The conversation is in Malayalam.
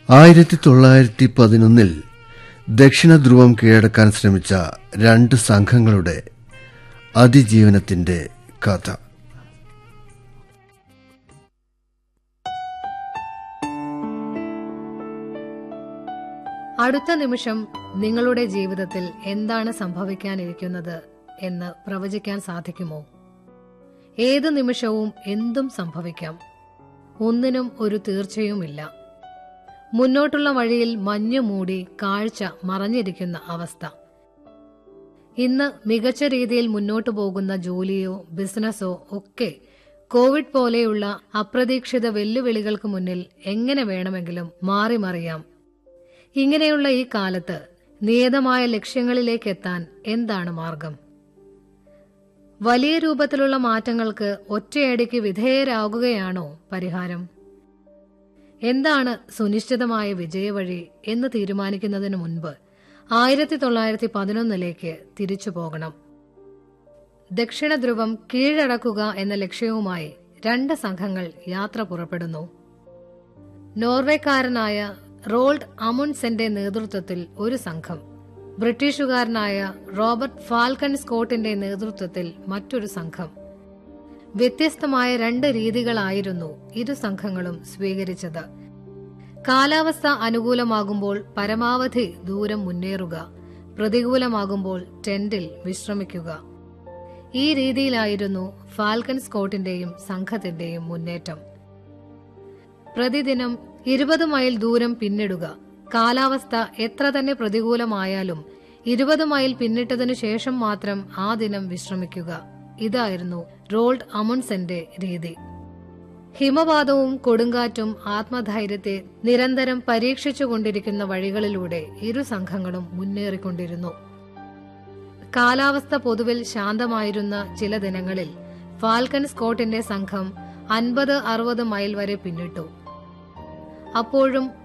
ആയിരത്തി തൊള്ളായിരത്തി പതിനൊന്നിൽ ദക്ഷിണ ധ്രുവം കീഴടക്കാൻ ശ്രമിച്ച രണ്ട് സംഘങ്ങളുടെ അതിജീവനത്തിന്റെ കഥ അടുത്ത നിമിഷം നിങ്ങളുടെ ജീവിതത്തിൽ എന്താണ് സംഭവിക്കാനിരിക്കുന്നത് എന്ന് പ്രവചിക്കാൻ സാധിക്കുമോ ഏത് നിമിഷവും എന്തും സംഭവിക്കാം ഒന്നിനും ഒരു തീർച്ചയുമില്ല മുന്നോട്ടുള്ള വഴിയിൽ മഞ്ഞു മൂടി കാഴ്ച മറഞ്ഞിരിക്കുന്ന അവസ്ഥ ഇന്ന് മികച്ച രീതിയിൽ മുന്നോട്ടു പോകുന്ന ജോലിയോ ബിസിനസ്സോ ഒക്കെ കോവിഡ് പോലെയുള്ള അപ്രതീക്ഷിത വെല്ലുവിളികൾക്ക് മുന്നിൽ എങ്ങനെ വേണമെങ്കിലും മാറി മറിയാം ഇങ്ങനെയുള്ള ഈ കാലത്ത് നിയതമായ ലക്ഷ്യങ്ങളിലേക്ക് എത്താൻ എന്താണ് മാർഗം വലിയ രൂപത്തിലുള്ള മാറ്റങ്ങൾക്ക് ഒറ്റയടിക്ക് വിധേയരാകുകയാണോ പരിഹാരം എന്താണ് സുനിശ്ചിതമായ വിജയവഴി എന്ന് തീരുമാനിക്കുന്നതിന് മുൻപ് ആയിരത്തി തൊള്ളായിരത്തി പതിനൊന്നിലേക്ക് തിരിച്ചു പോകണം ദക്ഷിണ ധ്രുവം കീഴടക്കുക എന്ന ലക്ഷ്യവുമായി രണ്ട് സംഘങ്ങൾ യാത്ര പുറപ്പെടുന്നു നോർവേക്കാരനായ റോൾഡ് അമുൺസെന്റെ നേതൃത്വത്തിൽ ഒരു സംഘം ബ്രിട്ടീഷുകാരനായ റോബർട്ട് ഫാൽക്കൺ സ്കോട്ടിന്റെ നേതൃത്വത്തിൽ മറ്റൊരു സംഘം വ്യത്യസ്തമായ രണ്ട് രീതികളായിരുന്നു ഇരു സംഘങ്ങളും സ്വീകരിച്ചത് കാലാവസ്ഥ അനുകൂലമാകുമ്പോൾ പരമാവധി ദൂരം മുന്നേറുക പ്രതികൂലമാകുമ്പോൾ ടെന്റിൽ വിശ്രമിക്കുക ഈ രീതിയിലായിരുന്നു ഫാൽക്കൺ സ്കോട്ടിന്റെയും സംഘത്തിന്റെയും മുന്നേറ്റം പ്രതിദിനം ഇരുപത് മൈൽ ദൂരം പിന്നിടുക കാലാവസ്ഥ എത്ര തന്നെ പ്രതികൂലമായാലും ഇരുപത് മൈൽ പിന്നിട്ടതിനു ശേഷം മാത്രം ആ ദിനം വിശ്രമിക്കുക ഇതായിരുന്നു റോൾഡ് അമുൺസെന്റെ രീതി ഹിമപാതവും കൊടുങ്കാറ്റും ആത്മധൈര്യത്തെ നിരന്തരം പരീക്ഷിച്ചുകൊണ്ടിരിക്കുന്ന വഴികളിലൂടെ ഇരു സംഘങ്ങളും മുന്നേറിക്കൊണ്ടിരുന്നു കാലാവസ്ഥ പൊതുവിൽ ശാന്തമായിരുന്ന ചില ദിനങ്ങളിൽ ഫാൽക്കൺ സ്കോട്ടിന്റെ സംഘം അൻപത് അറുപത് മൈൽ വരെ പിന്നിട്ടു അപ്പോഴും